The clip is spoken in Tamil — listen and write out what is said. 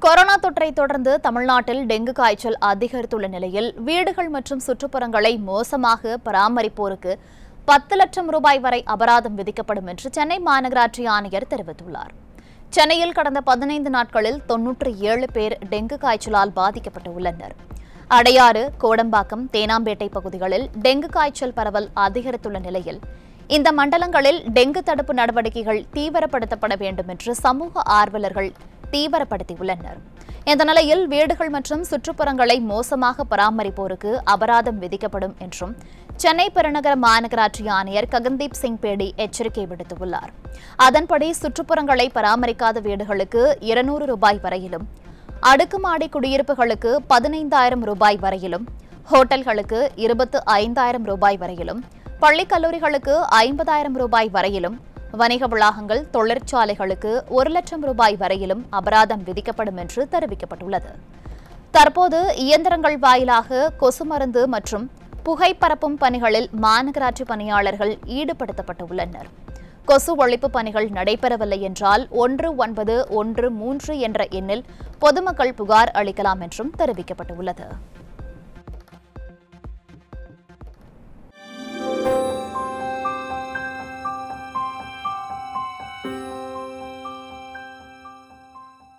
கொரோனா தொற்றை தொடர்ந்து தமிழ்நாட்டில் டெங்கு காய்ச்சல் அதிகரித்துள்ள நிலையில் வீடுகள் மற்றும் சுற்றுப்புறங்களை மோசமாக பராமரிப்போருக்கு பத்து லட்சம் ரூபாய் வரை அபராதம் விதிக்கப்படும் என்று சென்னை மாநகராட்சி ஆணையர் தெரிவித்துள்ளார் சென்னையில் கடந்த பதினைந்து நாட்களில் தொன்னூற்றி ஏழு பேர் டெங்கு காய்ச்சலால் பாதிக்கப்பட்டு உள்ளனர் அடையாறு கோடம்பாக்கம் தேனாம்பேட்டை பகுதிகளில் டெங்கு காய்ச்சல் பரவல் அதிகரித்துள்ள நிலையில் இந்த மண்டலங்களில் டெங்கு தடுப்பு நடவடிக்கைகள் தீவிரப்படுத்தப்பட வேண்டும் என்று சமூக ஆர்வலர்கள் தீவிரப்படுத்தியுள்ளனர் இந்த நிலையில் வீடுகள் மற்றும் சுற்றுப்புறங்களை மோசமாக பராமரிப்போருக்கு அபராதம் விதிக்கப்படும் என்றும் சென்னை பெருநகர மாநகராட்சி ஆணையர் ககன்தீப் சிங் பேடி எச்சரிக்கை விடுத்துள்ளார் அதன்படி சுற்றுப்புறங்களை பராமரிக்காத வீடுகளுக்கு இருநூறு ரூபாய் வரையிலும் அடுக்குமாடி குடியிருப்புகளுக்கு பதினைந்தாயிரம் ரூபாய் வரையிலும் ஹோட்டல்களுக்கு இருபத்து ஐந்தாயிரம் ரூபாய் வரையிலும் பள்ளிக் கல்லூரிகளுக்கு ஐம்பதாயிரம் ரூபாய் வரையிலும் வணிக வளாகங்கள் தொழிற்சாலைகளுக்கு ஒரு லட்சம் ரூபாய் வரையிலும் அபராதம் விதிக்கப்படும் என்று தெரிவிக்கப்பட்டுள்ளது தற்போது இயந்திரங்கள் வாயிலாக கொசு மருந்து மற்றும் புகை பரப்பும் பணிகளில் மாநகராட்சி பணியாளர்கள் ஈடுபடுத்தப்பட்டுள்ளனர் கொசு ஒழிப்பு பணிகள் நடைபெறவில்லை என்றால் ஒன்று ஒன்பது ஒன்று மூன்று என்ற எண்ணில் பொதுமக்கள் புகார் அளிக்கலாம் என்றும் தெரிவிக்கப்பட்டுள்ளது